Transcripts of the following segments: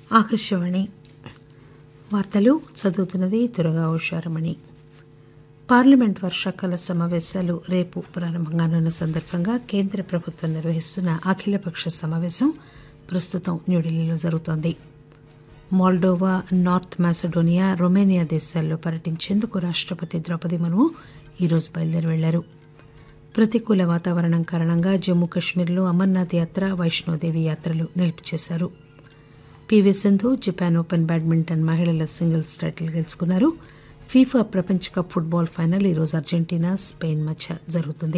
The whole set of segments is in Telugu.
ఆకాశవాణి వార్తలు చదువుతున్నది దురగా ఉషారమణి పార్లమెంట్ వర్షాకాల సమావేశాలు రేపు ప్రారంభంగానున్న సందర్భంగా కేంద్ర ప్రభుత్వం నిర్వహిస్తున్న అఖిలపక్ష సమావేశం ప్రస్తుతం న్యూఢిల్లీలో జరుగుతోంది మోల్డోవా నార్త్ మాసిడోనియా రొమేనియా దేశాల్లో పర్యటించేందుకు రాష్టపతి ద్రౌపది ముర్ము ఈరోజు బయలుదేరి వెళ్లారు ప్రతికూల వాతావరణం కారణంగా జమ్మూ కశ్మీర్లో అమర్నాథ్ యాత్ర వైష్ణోదేవి యాత్రలు నిలిపిచేశారు PV Sindhu Japan open badminton మహిళల సింగిల్స్ టైటిల్ గెలుచుకున్నారు ఫీఫా ప్రపంచ కప్ ఫుట్బాల్ ఫైనల్ ఈరోజు అర్జెంటీనా స్పెయిన్ మధ్య జరుగుతుంది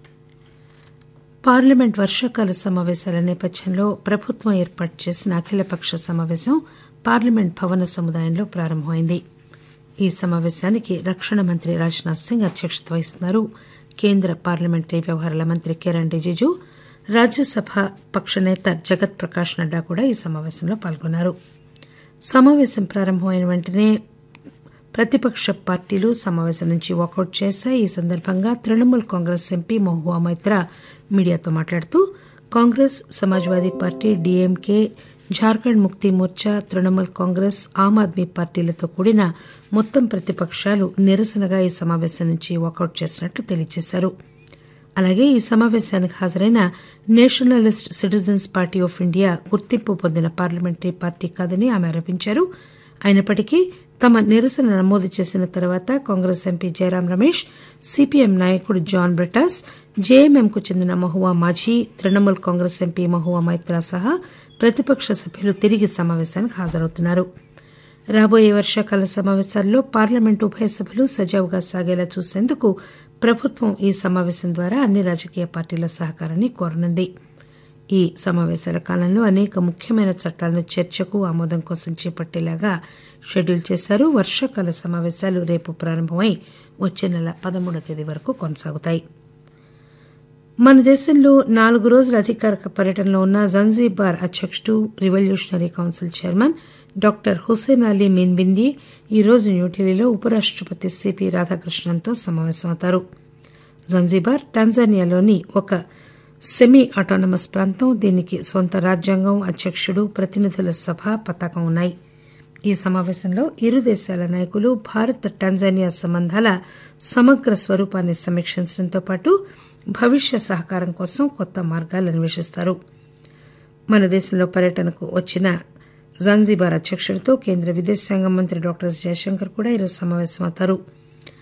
పార్లమెంట్ వర్షాకాల సమావేశాల నేపథ్యంలో ప్రభుత్వం ఏర్పాటు చేసిన అఖిలపక్ష సమావేశం పార్లమెంట్ భవన సముదాయంలో ప్రారంభమైంది ఈ సమావేశానికి రక్షణ మంత్రి రాజ్నాథ్ సింగ్ అధ్యక్షత వహిస్తున్నారు కేంద్ర పార్లమెంటరీ వ్యవహారాల మంత్రి కిరణ్ రిజిజు రాజ్యసభ పక్ష నేత జగత్ ప్రకాష్ నడ్డా కూడా ఈ సమావేశంలో పాల్గొన్నారు సమావేశం ప్రారంభమైన వెంటనే ప్రతిపక్ష పార్టీలు సమావేశం నుంచి వాకౌట్ చేశాయి ఈ సందర్భంగా తృణమూల్ కాంగ్రెస్ ఎంపీ మహువా మైత్రా మీడియాతో మాట్లాడుతూ Congress Samajwadi party DMK Jharkhand Mukti Morcha Trinamool Congress ఆమ్ ఆద్మీ పార్టీలతో కూడిన మొత్తం ప్రతిపక్షాలు నిరసనగా ఈ సమావేశం నుంచి వాకౌట్ చేసినట్లు తెలియజేశారు అలాగే ఈ సమావేశానికి హాజరైన Nationalist Citizens Party of India గుర్తింపు పొందిన పార్లమెంటరీ పార్టీ కాదని ఆమె ఆరోపించారు అయినప్పటికీ తమ నిరసన నమోదు చేసిన తర్వాత Congress MP Jairam Ramesh CPM నాయకుడు జాన్ బ్రిటాస్ జేఎంఎంకు చెందిన మహువా మాఝీ తృణమూల్ కాంగ్రెస్ ఎంపీ మహువా మైత్రా సహా ప్రతిపక్ష సభ్యులు తిరిగి సమావేశానికి హాజరవుతున్నారు రాబోయే వర్షాకాల సమావేశాల్లో పార్లమెంటు ఉభయ సభలు సజావుగా సాగేలా చూసేందుకు ప్రభుత్వం ఈ సమావేశం ద్వారా అన్ని రాజకీయ పార్టీల సహకారాన్ని కోరనుంది ఈ సమావేశాల కాలంలో అనేక ముఖ్యమైన చట్టాలను చర్చకు ఆమోదం కోసం చేపట్టేలాగా షెడ్యూల్ చేశారు వర్షాకాల సమావేశాలు రేపు ప్రారంభమై వచ్చే నెల పదమూడవ తేదీ వరకు కొనసాగుతాయి మన దేశంలో నాలుగు రోజుల అధికారిక పర్యటనలో ఉన్న జంజీబార్ అధ్యక్షుడు revolutionary council chairman doctor Hussein Ali మీన్బింది ఈరోజు న్యూఢిల్లీలో ఉపరాష్టపతి సిపి రాధాకృష్ణన్తో సమావేశమవుతారు జంజీబార్ టాంజానియాలోని ఒక సెమీ ఆటోనమస్ ప్రాంతం దీనికి సొంత రాజ్యాంగం అధ్యక్షుడు ప్రతినిధుల సభ పతాకం ఉన్నాయి ఈ సమావేశంలో ఇరు దేశాల నాయకులు భారత్ టాంజానియా సంబంధాల సమగ్ర స్వరూపాన్ని సమీక్షించడంతో పాటు భవిష్య సహకారం కోసం కొత్త మార్గాలు అన్వేషిస్తారు మన దేశంలో పర్యటనకు వచ్చిన జాన్జీబార్ అధ్యక్షుడితో కేంద్ర విదేశాంగ మంత్రి డాక్టర్ ఎస్ జయశంకర్ కూడా ఈరోజు సమావేశమవుతారు